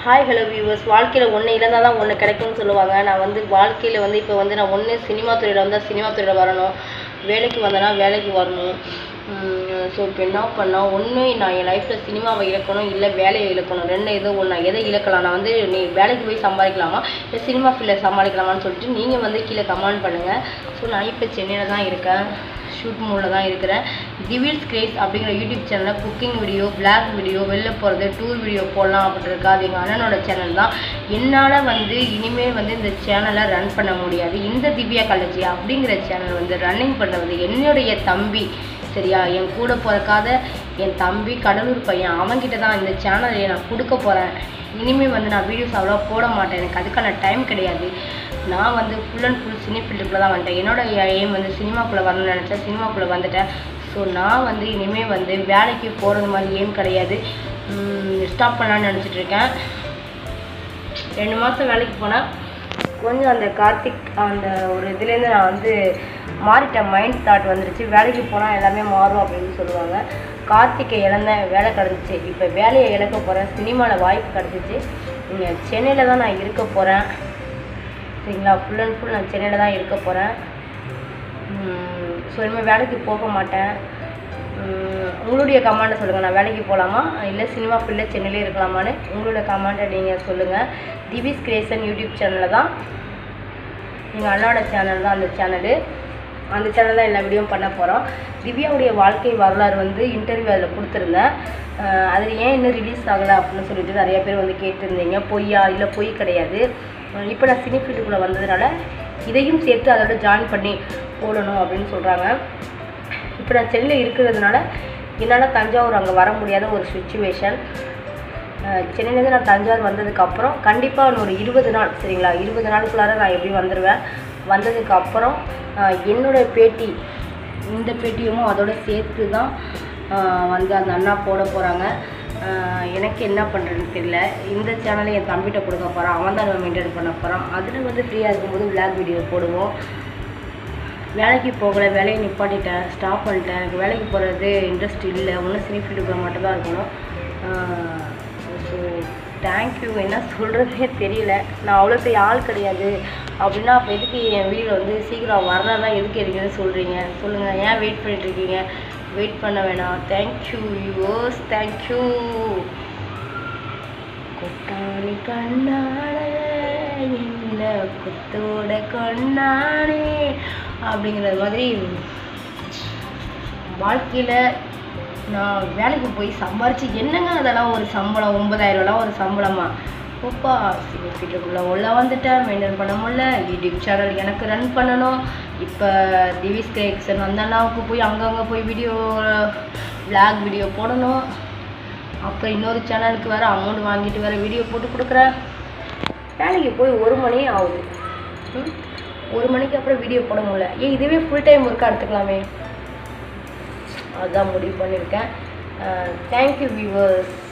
Hi hello viewers வாழ்க்கையில் ஒன்று இழந்தால் தான் ஒன்று கிடைக்கும்னு சொல்லுவாங்க நான் வந்து வாழ்க்கையில் வந்து இப்போ வந்து நான் ஒன்று சினிமா துறையில் வந்தால் சினிமா துறையில் வரணும் வேலைக்கு வந்தேன்னா வேலைக்கு வரணும் ஸோ இப்போ என்ன பண்ணால் ஒன்று நான் என் லைஃப்பில் சினிமாவை இழக்கணும் இல்லை வேலையை இழக்கணும் ரெண்டு ஏதோ ஒன்று நான் எதை இழக்கலாம் நான் வந்து நீ வேலைக்கு போய் சம்பாதிக்கலாமா இல்லை சினிமா ஃபீல்டில் சமாளிக்கலாமான்னு சொல்லிட்டு நீங்கள் வந்து கீழே கமெண்ட் பண்ணுங்கள் ஸோ நான் இப்போ சென்னையில் தான் இருக்கேன் ஷூட் மூடில் தான் இருக்கிறேன் திவில்ஸ் கிரேஸ் அப்படிங்கிற யூடியூப் சேனலில் குக்கிங் வீடியோ பிளாக் வீடியோ வெளில போகிறது டூர் வீடியோ போடலாம் அப்படின்னு இருக்கா அது எங்கள் அண்ணனோட சேனல் தான் என்னால் வந்து இனிமேல் வந்து இந்த சேனலை ரன் பண்ண முடியாது இந்த திவ்யா காலேஜி அப்படிங்கிற சேனல் வந்து ரன்னிங் பண்ணுறது என்னுடைய தம்பி சரியா என் கூட பிறக்காத என் தம்பி கடலூர் பையன் அவன்கிட்ட தான் இந்த சேனலை நான் கொடுக்க போகிறேன் இனிமேல் வந்து நான் வீடியோஸ் அவ்வளோ போட மாட்டேன் எனக்கு அதுக்கான டைம் கிடையாது நான் வந்து ஃபுல் அண்ட் ஃபுல் சினி ஃபீல்டுக்குள்ளே தான் வந்துட்டேன் என்னோட எய்ம் வந்து சினிமாக்குள்ளே வரணும்னு நினச்சேன் சினிமாக்குள்ளே வந்துட்டேன் ஸோ நான் வந்து இனிமேல் வந்து வேலைக்கு போகிறது மாதிரி எய்ம் கிடையாது ஸ்டாப் பண்ணலான்னு நினச்சிட்டு இருக்கேன் ரெண்டு மாதம் வேலைக்கு போனால் கொஞ்சம் அந்த கார்த்திக் அந்த ஒரு இதுலேருந்து நான் வந்து மாறிட்டேன் மைண்ட் தாட் வந்துருச்சு வேலைக்கு போனால் எல்லாமே மாறும் அப்படின்னு சொல்லுவாங்க கார்த்திகை இழந்தேன் வேலை கிடந்துச்சு இப்போ வேலையை இழக்க போகிறேன் சினிமாவில் வாய்ப்பு கிடச்சிச்சு இங்கே சென்னையில் தான் நான் இருக்க போகிறேன் சரிங்களா ஃபுல் அண்ட் ஃபுல் நான் சென்னையில் தான் இருக்க போகிறேன் ஸோ இனிமேல் வேலைக்கு போக மாட்டேன் உம், உங்களுடைய கமெண்ட்டை சொல்லுங்கள் நான் வேலைக்கு போகலாமா இல்லை சினிமா ஃபீல்டில் சென்னையிலே இருக்கலாமான்னு உங்களோட கமெண்ட்டை நீங்கள் சொல்லுங்கள் திவிஸ் கிரியேஷன் யூடியூப் சேனலில் தான் எங்கள் அண்ணாவோட சேனல் தான் அந்த சேனலு அந்த சேனல் தான் எல்லா வீடியோவும் பண்ண போகிறோம் திவ்யாவுடைய வாழ்க்கை வரலாறு வந்து இன்டர்வியூ அதில் கொடுத்துருந்தேன் அஹ் அதில் ஏன் இன்னும் ரிலீஸ் ஆகலை அப்படின்னு சொல்லிட்டு நிறைய பேர் வந்து கேட்டிருந்தீங்க பொய்யா இல்லை பொய் கிடையாது அஹ் இப்போ நான் சினி ஃபீல்டுக்குள்ளே வந்ததுனால இதையும் சேர்த்து அதோட ஜாயின் பண்ணி போடணும் அப்படின்னு சொல்கிறாங்க இப்போ நான் சென்னையில் இருக்கிறதுனால என்னால் தஞ்சாவூர் அங்கே வர முடியாத ஒரு சுச்சுவேஷன் சென்னையிலேருந்து நான் தஞ்சாவூர் வந்ததுக்கப்புறம் கண்டிப்பாக இன்னும் ஒரு இருபது நாள் சரிங்களா இருபது நாளுக்குள்ளார நான் எப்படி வந்துடுவேன் வந்ததுக்கப்புறம் என்னோட பேட்டி இந்த பேட்டியும் அதோட சேர்த்து தான் ஆஹ் வந்து அந்த அண்ணா போட போகிறாங்க எனக்கு என்ன பண்ணுறதுன்னு தெரியல இந்த சேனலை என் தம்பிகிட்ட கொடுக்க போகிறான் அவன் தான் மெயின்டைன் பண்ண போகிறான் அதில் வந்து ஃப்ரீயாக இருக்கும்போது விளாக் வீடியோ போடுவோம் வேலைக்கு போகலை வேலையை நிப்பாட்டிட்டேன் ஸ்டாப் பண்ணிட்டேன் எனக்கு வேலைக்கு போகிறது இன்ட்ரெஸ்ட் இல்லை ஒன்றும் சினி ஃபீல்டுக்குள்ள மட்டும்தான் இருக்கணும் ஸோ தேங்க்யூ என்ன சொல்கிறதுனே தெரியல நான் அவ்வளோ பெரிய ஆள் கிடையாது அப்படின்னா அப்போ எதுக்கு என் வீடியோ வந்து சீக்கிரம் வரலன்னா எதுக்கு எடுக்கணும்னு சொல்கிறீங்க சொல்லுங்கள் ஏன் வெயிட் பண்ணிட்டு இருக்கீங்க வெயிட் பண்ண வேணாம் தேங்க்யூ யூஸ் தேங்க்யூ கொட்டாணி கண்ணாடே என்ன குத்தோட கொண்டானே அப்படிங்கிறது மாதிரி வாழ்க்கையில் நான் வேலைக்கு போய் சம்பாரிச்சு என்னங்க அதெல்லாம் ஒரு சம்பளம் ஒன்பதாயிரம்லாம் ஒரு சம்பளமா ஓப்பா சினி ஃபீல்டுக்குள்ளே உள்ள வந்துட்டேன் மெயின்டைன் பண்ண முடியல யூடியூப் சேனல் எனக்கு ரன் பண்ணணும் இப்போ திவிஸ் கிரியேஷன் அந்த அண்ணாவுக்கு போய் அங்கங்கே போய் வீடியோ vlog வீடியோ போடணும் அப்புறம் இன்னொரு சேனலுக்கு வேறு அமௌண்ட் வாங்கிட்டு வேறு வீடியோ போட்டு கொடுக்குறேன் வேலைக்கு போய் ஒரு மணி ஆகுது ம்? ஒரு மணிக்கு அப்புறம் வீடியோ போட முடியல ஏன் இதுவே ஃபுல் டைம் ஒர்க்காக எடுத்துக்கலாமே அதான் முடிவு பண்ணியிருக்கேன் தேங்க்யூ வியூவர்ஸ்